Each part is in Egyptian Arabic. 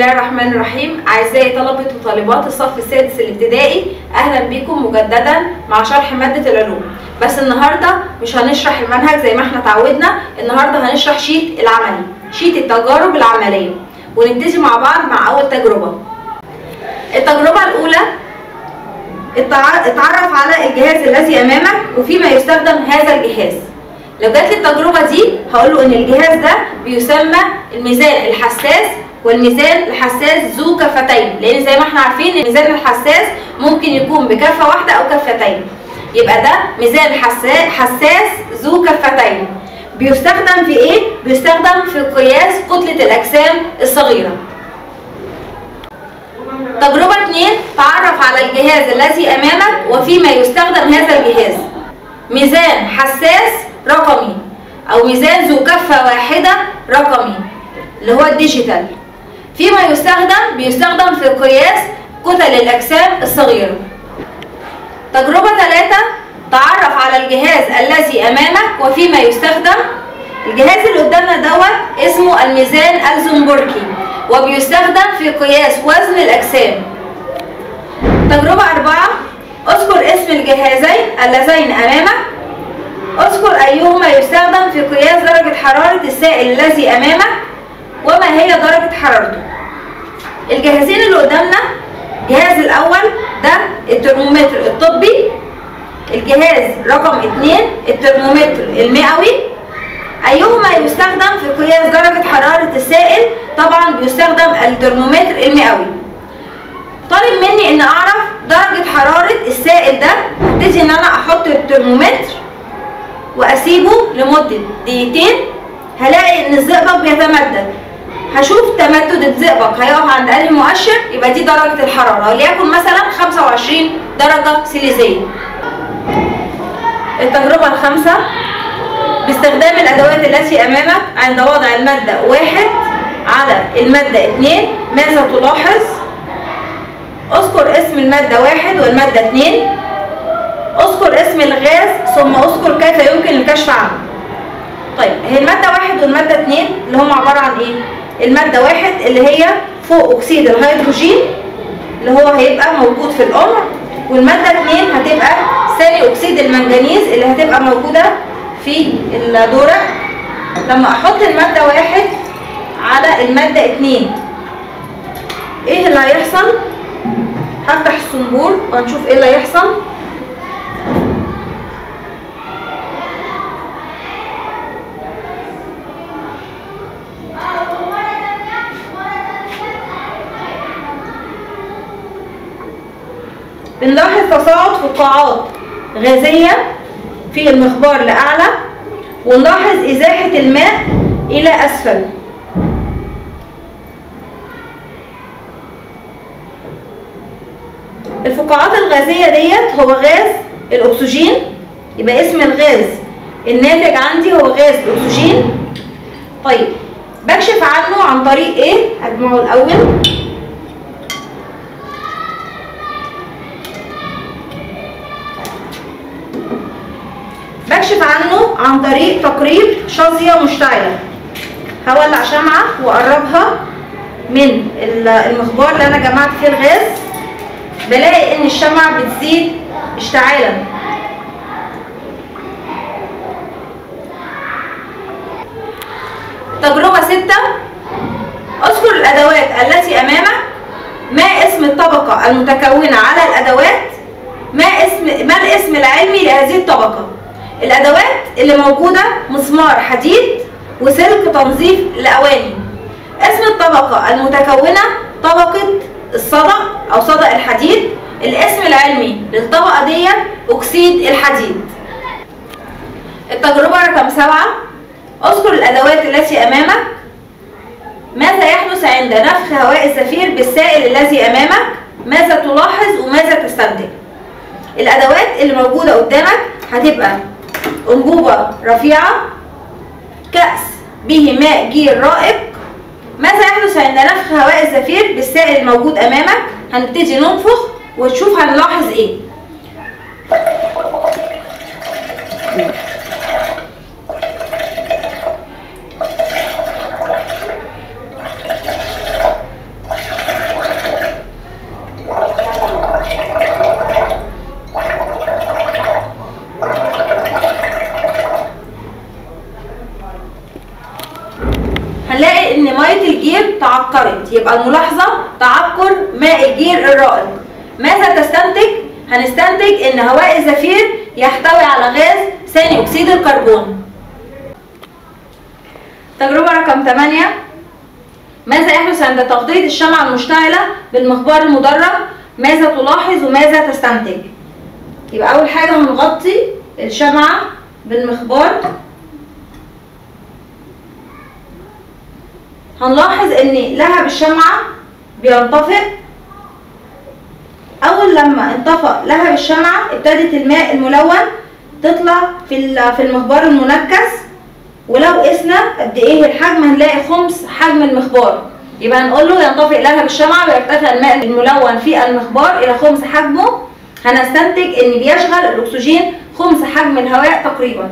الله الرحمن الرحيم أعزائي طلبة وطالبات الصف السادس الابتدائي أهلا بكم مجددا مع شرح مادة العلوم بس النهاردة مش هنشرح المنهج زي ما احنا اتعودنا النهاردة هنشرح شيت العملي شيت التجارب العملية ونبتدي مع بعض مع أول تجربة التجربة الأولى اتع- اتعرف على الجهاز الذي أمامك وفيما يستخدم هذا الجهاز لو جات لي التجربة دي هقول له إن الجهاز ده بيسمى الميزان الحساس والميزان الحساس ذو كفتين لأن زي ما احنا عارفين الميزان الحساس ممكن يكون بكفة واحدة أو كفتين يبقى ده ميزان حساس حساس ذو كفتين بيستخدم في إيه؟ بيستخدم في قياس كتلة الأجسام الصغيرة تجربة اتنين تعرف على الجهاز الذي أمامك وفيما يستخدم هذا الجهاز ميزان حساس رقمي أو ميزان ذو كفة واحدة رقمي اللي هو الديجيتال فيما يستخدم بيستخدم في قياس كتل الأجسام الصغيرة تجربة ثلاثة تعرف على الجهاز الذي أمامك وفيما يستخدم الجهاز اللي قدامنا دوت اسمه الميزان الزنبركي وبيستخدم في قياس وزن الأجسام تجربة أربعة اذكر اسم الجهازين اللذين أمامك اذكر أيهما يستخدم في قياس درجة حرارة السائل الذي أمامك وما هي درجة حرارته الجهازين اللي قدامنا الجهاز الأول ده الترمومتر الطبي الجهاز رقم اتنين الترمومتر المئوي أيهما يستخدم في قياس درجة حرارة السائل طبعا بيستخدم الترمومتر المئوي طالب مني ان اعرف درجة حرارة السائل ده ابتدي ان انا احط الترمومتر واسيبه لمدة دقيقتين هلاقي ان الزئبق بيتمدد هشوف تمدد الزئبق هيقف عند انهي مؤشر يبقى دي درجة الحرارة وليكن مثلا 25 درجة سيليزية التجربة الخامسة باستخدام الأدوات التي أمامك عند وضع المادة واحد على المادة اتنين ماذا تلاحظ؟ اذكر اسم المادة واحد والمادة اتنين اذكر اسم الغاز ثم اذكر كيف يمكن الكشف عنه طيب هي المادة واحد والمادة اتنين اللي هم عبارة عن ايه؟ المادة واحد اللي هي فوق أكسيد الهيدروجين اللي هو هيبقى موجود في القمع والمادة اتنين هتبقى ثاني أكسيد المنجنيز اللي هتبقى موجودة في الدورق لما أحط المادة واحد على المادة اتنين ايه اللي هيحصل؟ هفتح الصنبور وهنشوف ايه اللي هيحصل بنلاحظ تصاعد فقاعات غازية في المخبار لأعلى ونلاحظ إزاحة الماء إلى أسفل الفقاعات الغازية ديت هو غاز الأكسجين يبقى اسم الغاز الناتج عندي هو غاز الأكسجين طيب بكشف عنه عن طريق ايه؟ هجمعه الأول بكشف عنه عن طريق تقريب شظية مشتعلة هولع شمعة وأقربها من المخبار اللي أنا جمعت فيه الغاز بلاقي ان الشمعة بتزيد اشتعالا تجربة ستة اذكر الادوات التي امامك ما اسم الطبقة المتكونة على الادوات ما اسم ما الاسم العلمي لهذه الطبقة الادوات اللي موجودة مسمار حديد وسلك تنظيف الاواني اسم الطبقة المتكونة طبقة الصدأ أو صدأ الحديد الاسم العلمي للطبقة دي أكسيد الحديد التجربة رقم سبعة اذكر الأدوات التي أمامك ماذا يحدث عند نفخ هواء الزفير بالسائل الذي أمامك ماذا تلاحظ وماذا تستنتج الأدوات اللي موجودة قدامك هتبقى أنبوبة رفيعة كأس به ماء جير رائق ماذا يحدث عند نفخ هواء الزفير بالسائل الموجود امامك هنبتدي ننفخ وتشوف هنلاحظ ايه تعكرت يبقى الملاحظة تعكر ماء الجير الرائق ماذا تستنتج؟ هنستنتج ان هواء الزفير يحتوي على غاز ثاني اكسيد الكربون تجربة رقم 8 ماذا يحدث عند تغطية الشمعة المشتعلة بالمخبار المدرج؟ ماذا تلاحظ وماذا تستنتج؟ يبقى أول حاجة هنغطي الشمعة بالمخبار هنلاحظ ان لهب الشمعة بينطفئ اول لما انطفأ لهب الشمعة ابتدت الماء الملون تطلع في في المخبار المنكس ولو قسنا قد ايه الحجم هنلاقي خمس حجم المخبار يبقى هنقول له ينطفئ لهب الشمعة ويرتفع الماء الملون في المخبار الى خمس حجمه هنستنتج ان بيشغل الاكسجين خمس حجم الهواء تقريبا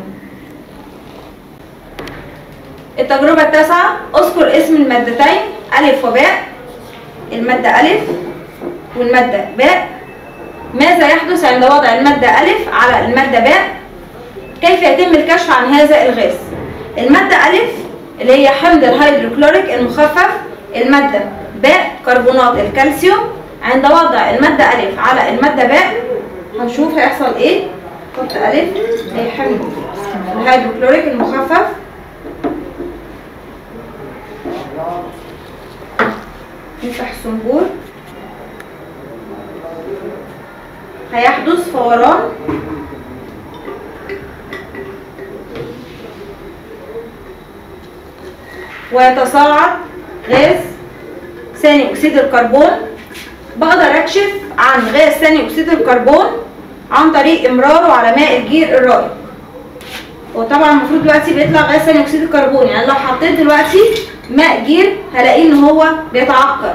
التجربة التاسعة اذكر اسم المادتين ألف وباء المادة ألف والمادة باء ماذا يحدث عند وضع المادة ألف على المادة باء كيف يتم الكشف عن هذا الغاز المادة ألف اللي هي حمض الهيدروكلوريك المخفف المادة باء كربونات الكالسيوم عند وضع المادة ألف على المادة باء هنشوف هيحصل ايه حط ألف هي حمض الهيدروكلوريك المخفف نفتح الصنبور هيحدث فوران ويتصاعد غاز ثاني اكسيد الكربون بقدر اكشف عن غاز ثاني اكسيد الكربون عن طريق امراره على ماء الجير الرائق وطبعا المفروض دلوقتي بيطلع غاز ثاني اكسيد الكربون يعني لو حطيت دلوقتي ماء جير هلاقيه ان هو بيتعكر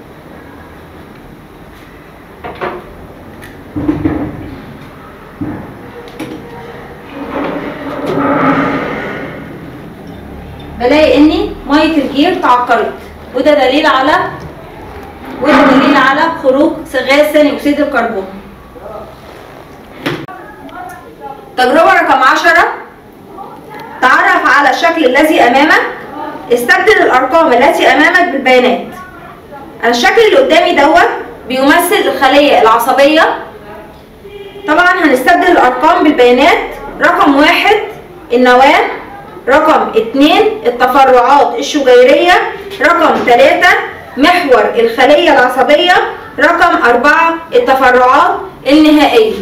بلاقي اني ميه الجير تعكرت وده دليل على وده دليل على خروج غاز ثاني اكسيد الكربون تجربة رقم عشرة تعرف على الشكل الذي أمامك استبدل الأرقام التي أمامك بالبيانات الشكل اللي قدامي دوت بيمثل الخلية العصبية طبعا هنستبدل الأرقام بالبيانات رقم واحد النواة رقم اتنين التفرعات الشجيرية رقم تلاتة محور الخلية العصبية رقم أربعة التفرعات النهائية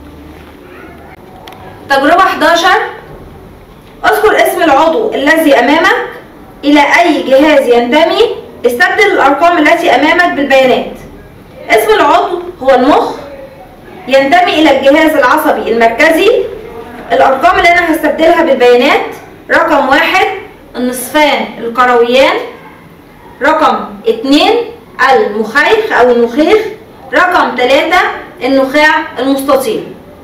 تجربة 11 اذكر اسم العضو الذي أمامك إلى أي جهاز ينتمي استبدل الأرقام التي أمامك بالبيانات اسم العضو هو المخ ينتمي إلى الجهاز العصبي المركزي الأرقام اللي أنا هستبدلها بالبيانات رقم واحد النصفان الكرويان رقم اتنين المخيخ أو النخيخ رقم تلاتة النخاع المستطيل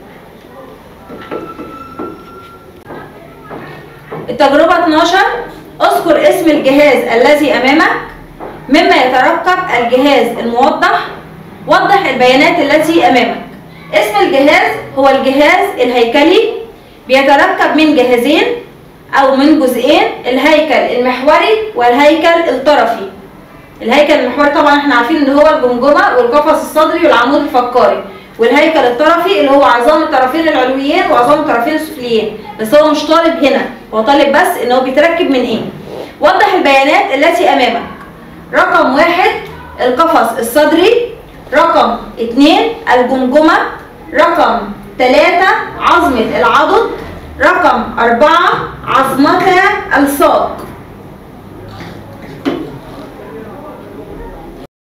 التجربة 12 اذكر اسم الجهاز الذي أمامك مما يتركب الجهاز الموضح وضح البيانات التي أمامك اسم الجهاز هو الجهاز الهيكلي بيتركب من جهازين أو من جزئين الهيكل المحوري والهيكل الطرفي الهيكل المحوري طبعا احنا عارفين ان هو الجمجمة والقفص الصدري والعمود الفقاري والهيكل الطرفي اللي هو عظام الطرفين العلويين وعظام الطرفين السفليين بس هو مش طالب هنا هو طالب بس ان هو بيتركب من ايه وضح البيانات التي امامك رقم واحد القفص الصدري رقم اتنين الجمجمة رقم تلاتة عظمة العضد رقم أربعة عظمتا الساق